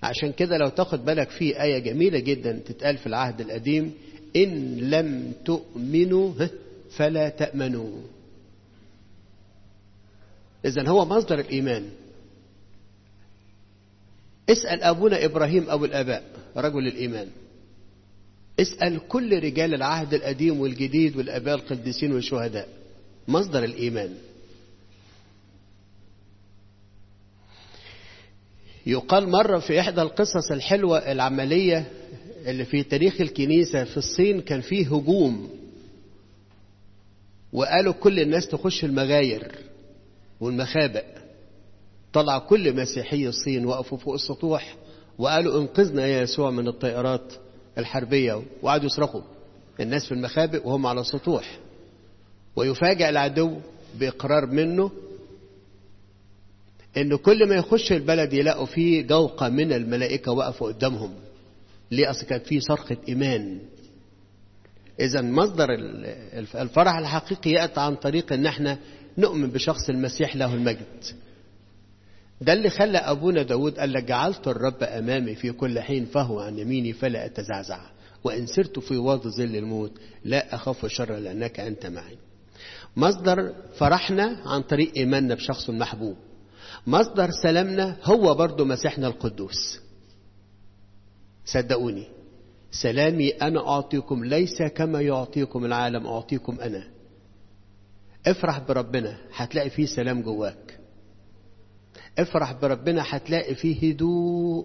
عشان كده لو تاخد بالك في آية جميلة جدا تتقال في العهد القديم إن لم تؤمنوا فلا تأمنوا إذن هو مصدر الإيمان اسأل أبونا إبراهيم أبو الآباء رجل الإيمان اسأل كل رجال العهد القديم والجديد والآباء القديسين والشهداء مصدر الإيمان يقال مرة في إحدى القصص الحلوة العملية اللي في تاريخ الكنيسة في الصين كان فيه هجوم وقالوا كل الناس تخش المغاير والمخابئ طلع كل مسيحي الصين وقفوا فوق السطوح وقالوا انقذنا يا يسوع من الطائرات الحربية وقعدوا يصرخوا الناس في المخابئ وهم على السطوح ويفاجأ العدو بإقرار منه إن كل ما يخش البلد يلاقوا فيه جوقة من الملائكة وقفوا قدامهم ليه أصل كان فيه صرخة إيمان إذا مصدر الفرح الحقيقي يأتي عن طريق إن احنا نؤمن بشخص المسيح له المجد ده اللي خلى أبونا داود قال لك جعلت الرب أمامي في كل حين فهو عن يميني فلا أتزعزع وإن سرت في وادي ظل الموت لا أخاف شر لأنك أنت معي مصدر فرحنا عن طريق إيماننا بشخص محبوب مصدر سلامنا هو برضو مسيحنا القدوس صدقوني سلامي أنا أعطيكم ليس كما يعطيكم العالم أعطيكم أنا افرح بربنا هتلاقي فيه سلام جواك افرح بربنا هتلاقي فيه هدوء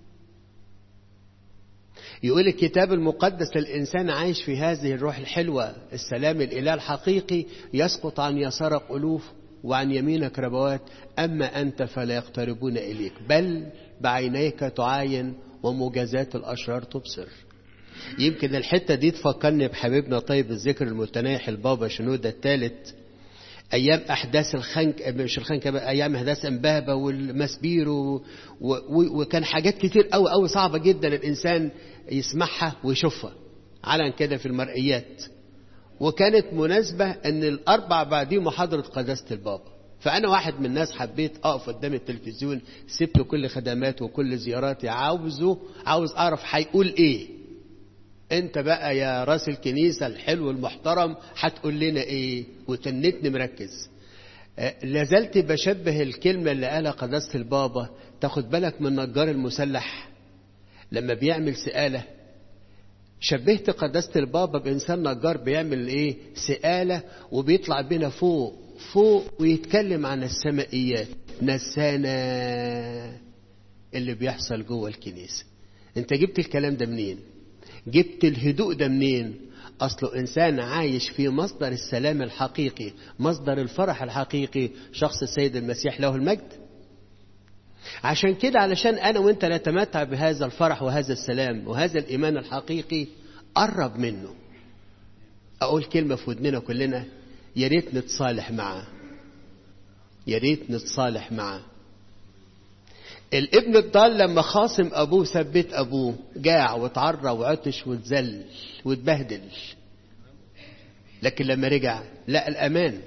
يقول الكتاب المقدس الإنسان عايش في هذه الروح الحلوة السلام الإله الحقيقي يسقط عن يسارك ألوف وعن يمينك ربوات أما أنت فلا يقتربون إليك بل بعينيك تعاين ومجازات الأشرار تبصر يمكن الحتة دي تفكرني بحبيبنا طيب الذكر المتنايح البابا شنودة الثالث أيام أحداث الخنك مش الخنك أيام أحداث أمبابة والمسبير و... و... وكان حاجات كتير أوي أوي صعبة جدا الإنسان يسمعها ويشوفها علن كده في المرئيات وكانت مناسبة أن الأربع بعديه محاضرة قداسة البابا فأنا واحد من الناس حبيت أقف قدام التلفزيون سبت كل خدمات وكل زياراتي عاوزه عاوز أعرف هيقول إيه أنت بقى يا راس الكنيسة الحلو المحترم هتقول لنا إيه وتنتني مركز لازلت بشبه الكلمة اللي قالها قداسة البابا تاخد بالك من النجار المسلح لما بيعمل سقالة شبهت قداسة البابا بإنسان نجار بيعمل إيه سقالة وبيطلع بينا فوق فوق ويتكلم عن السمائيات نسانا اللي بيحصل جوه الكنيسة انت جبت الكلام ده منين جبت الهدوء ده منين أصله إنسان عايش في مصدر السلام الحقيقي مصدر الفرح الحقيقي شخص السيد المسيح له المجد عشان كده علشان أنا وإنت نتمتع بهذا الفرح وهذا السلام وهذا الإيمان الحقيقي قرب منه أقول كلمة في ودننا كلنا يا ريت نتصالح معاه يا ريت نتصالح معاه الابن الضال لما خاصم ابوه ثبت ابوه جاع واتعرى وعطش واتذل واتبهدل لكن لما رجع لقى الامان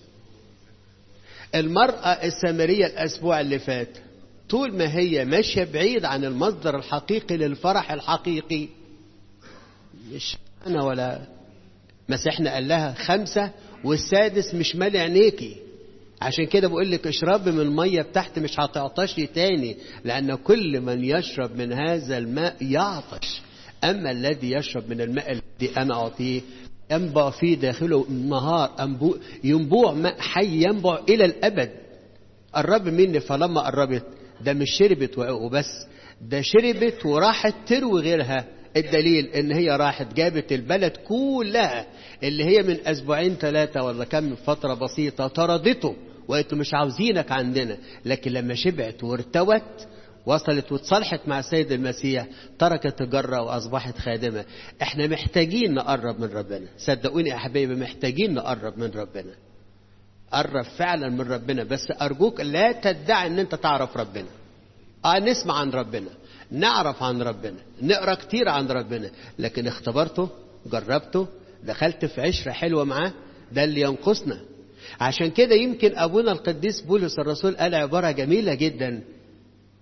المرأة السامرية الأسبوع اللي فات طول ما هي ماشية بعيد عن المصدر الحقيقي للفرح الحقيقي مش أنا ولا مسيحنا قال لها خمسة والسادس مش مالي عينيكي عشان كده بقول لك اشربي من الميه بتاعتي مش هتعطشي تاني لان كل من يشرب من هذا الماء يعطش اما الذي يشرب من الماء الذي انا اعطيه ينبع في داخله النهار ينبوع ماء حي ينبع الى الابد قرب مني فلما قربت ده مش شربت وبس ده شربت وراحت تروي غيرها الدليل ان هي راحت جابت البلد كلها اللي هي من اسبوعين ثلاثة ولا كم فترة بسيطة طردته وقالت مش عاوزينك عندنا لكن لما شبعت وارتوت وصلت واتصالحت مع السيد المسيح تركت الجرة وأصبحت خادمة احنا محتاجين نقرب من ربنا صدقوني يا حبايبي محتاجين نقرب من ربنا قرب فعلا من ربنا بس أرجوك لا تدعي ان انت تعرف ربنا اه نسمع عن ربنا نعرف عن ربنا نقرا كتير عن ربنا لكن اختبرته جربته دخلت في عشرة حلوة معاه ده اللي ينقصنا عشان كده يمكن أبونا القديس بولس الرسول قال عبارة جميلة جدا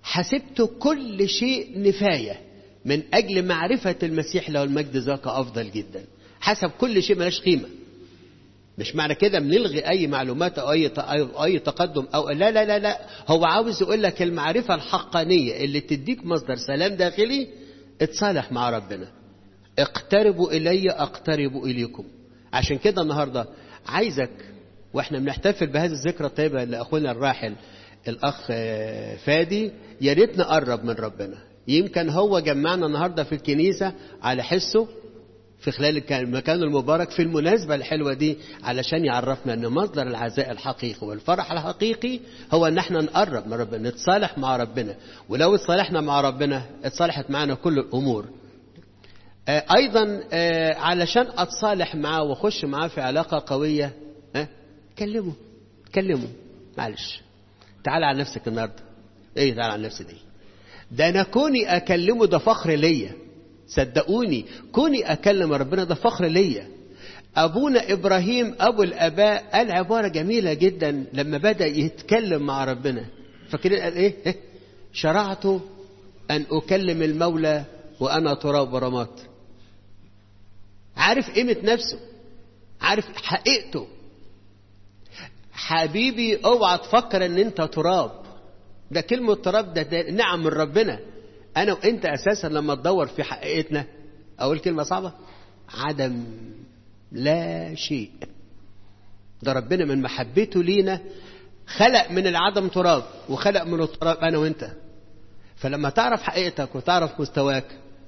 حسبت كل شيء نفاية من أجل معرفة المسيح له المجد ذاك أفضل جدا حسب كل شيء ملاش قيمة مش معنى كده بنلغي أي معلومات أو أي أي تقدم أو لا لا لا لا هو عاوز يقول لك المعرفة الحقانية اللي تديك مصدر سلام داخلي اتصالح مع ربنا اقتربوا إلي أقترب إليكم عشان كده النهاردة عايزك واحنا بنحتفل بهذه الذكرى الطيبة لأخونا الراحل الأخ فادي يا ريت نقرب من ربنا يمكن هو جمعنا النهاردة في الكنيسة على حسه في خلال المكان المبارك في المناسبة الحلوة دي علشان يعرفنا أن مصدر العزاء الحقيقي والفرح الحقيقي هو أن احنا نقرب من ربنا نتصالح مع ربنا ولو اتصالحنا مع ربنا اتصالحت معنا كل الأمور أيضا علشان أتصالح معاه وأخش معاه في علاقة قوية كلمه كلمه معلش تعال على نفسك النهارده ايه تعال على نفسي دي ده انا كوني اكلمه ده فخر ليا صدقوني كوني اكلم ربنا ده فخر ليا ابونا ابراهيم ابو الاباء قال عباره جميله جدا لما بدا يتكلم مع ربنا فاكرين قال ايه شرعت ان اكلم المولى وانا تراب ورماد عارف قيمه نفسه عارف حقيقته حبيبي اوعى تفكر ان انت تراب ده كلمة تراب ده, ده نعم من ربنا انا وانت اساسا لما تدور في حقيقتنا اقول كلمة صعبة عدم لا شيء ده ربنا من محبته لينا خلق من العدم تراب وخلق من التراب انا وانت فلما تعرف حقيقتك وتعرف مستواك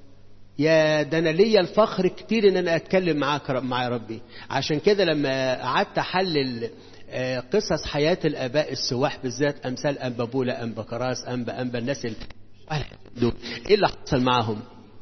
يا ده انا ليا الفخر كتير ان انا اتكلم معاك مع ربي عشان كده لما قعدت احلل قصص حياة الآباء السواح بالذات أمثال أنبا بولا أنبا كراس أنبا أنبا الناس دول إيه اللي حصل معهم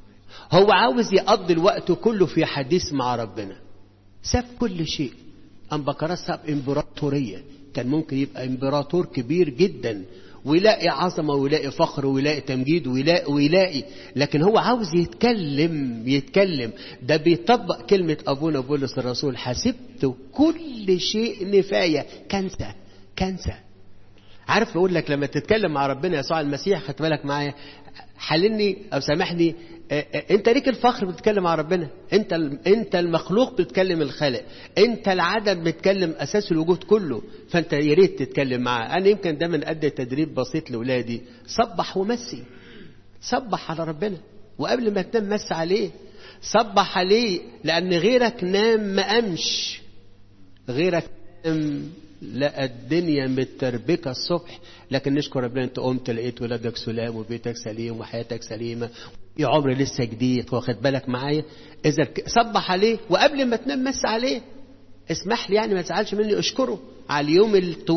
هو عاوز يقضي الوقت كله في حديث مع ربنا ساب كل شيء أنبا كراس ساب إمبراطورية كان ممكن يبقى إمبراطور كبير جدا ويلاقي عظمة ويلاقي فخر ويلاقي تمجيد ويلاقي ويلاقي لكن هو عاوز يتكلم يتكلم ده بيطبق كلمة أبونا بولس الرسول حسبت كل شيء نفاية كنسة كنسة عارف بقول لك لما تتكلم مع ربنا يسوع المسيح خدت بالك معايا حللني او سامحني انت ليك الفخر بتتكلم مع ربنا انت انت المخلوق بتكلم الخالق انت العدم بتكلم اساس الوجود كله فانت يا ريت تتكلم معاه انا يمكن دايما ادي تدريب بسيط لاولادي صبح ومسي صبح على ربنا وقبل ما تنام مس عليه صبح عليه لان غيرك نام ما قامش غيرك نام لقى الدنيا متربكه الصبح لكن نشكر ربنا انت قمت لقيت ولادك سلام وبيتك سليم وحياتك سليمه يا عمر لسه جديد واخد بالك معايا اذا صبح عليه وقبل ما تنام مس عليه اسمح لي يعني ما تزعلش مني اشكره على اليوم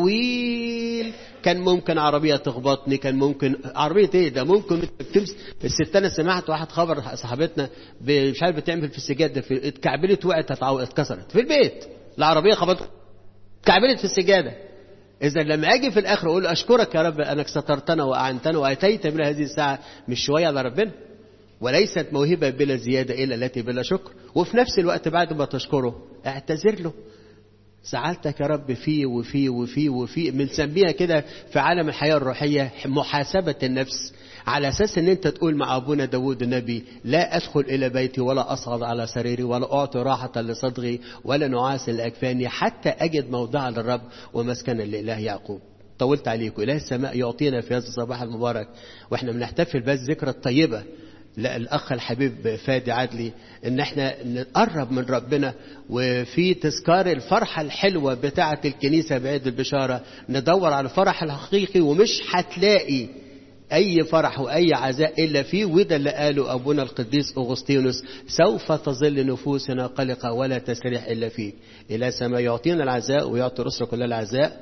الطويل كان ممكن عربية تخبطني كان ممكن عربية ايه ده ممكن تمس الست انا سمعت واحد خبر صاحبتنا مش عارف بتعمل في السجادة في اتكعبلت وقعت اتكسرت في البيت العربية خبطت اتكعبلت في السجادة إذا لما أجي في الآخر أقول أشكرك يا رب أنك سترتنا وأعنتنا وأتيت من هذه الساعة مش شوية على ربنا وليست موهبة بلا زيادة إلا التي بلا شكر وفي نفس الوقت بعد ما تشكره اعتذر له سألتك يا رب فيه وفيه وفيه وفيه بنسميها كده في عالم الحياة الروحية محاسبة النفس على أساس أن أنت تقول مع أبونا داود النبي لا أدخل إلى بيتي ولا أصعد على سريري ولا أعطي راحة لصدغي ولا نعاس لأكفاني حتى أجد موضعا للرب ومسكنا لإله يعقوب طولت عليكم إله السماء يعطينا في هذا الصباح المبارك وإحنا بنحتفل بهذه الذكرى الطيبة لا الأخ الحبيب فادي عدلي إن إحنا نقرب من ربنا وفي تذكار الفرحة الحلوة بتاعة الكنيسة بعيد البشارة ندور على الفرح الحقيقي ومش هتلاقي أي فرح وأي عزاء إلا فيه وده اللي قاله أبونا القديس أغسطينوس سوف تظل نفوسنا قلقة ولا تستريح إلا فيك إلى سما يعطينا العزاء ويعطي الأسرة كلها العزاء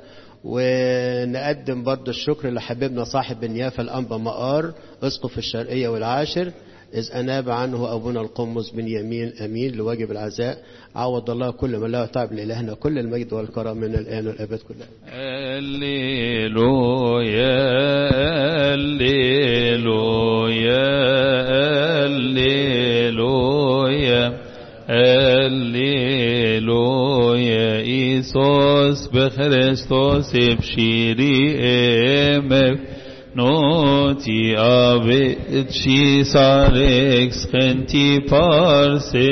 ونقدم برضه الشكر لحبيبنا صاحب النيافة الأنبا مقار أسقف الشرقية والعاشر إذ أناب عنه أبونا القمص بن يمين أمين لواجب العزاء عوض الله كل من لا تعب لإلهنا كل المجد والكرم من الآن والأبد كلها الليلويا الليلويا الليلويا الليلويا إيسوس بخريستوس بشيري إمك Noti avit sarex genti parse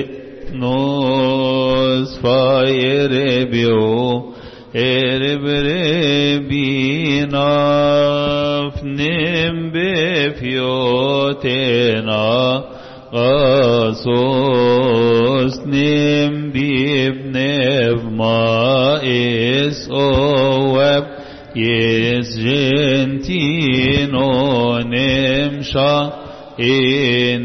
nos faerebio erebrebina fnim befiotena Asos nim bibnev ma is oeb yes gentino nemsha in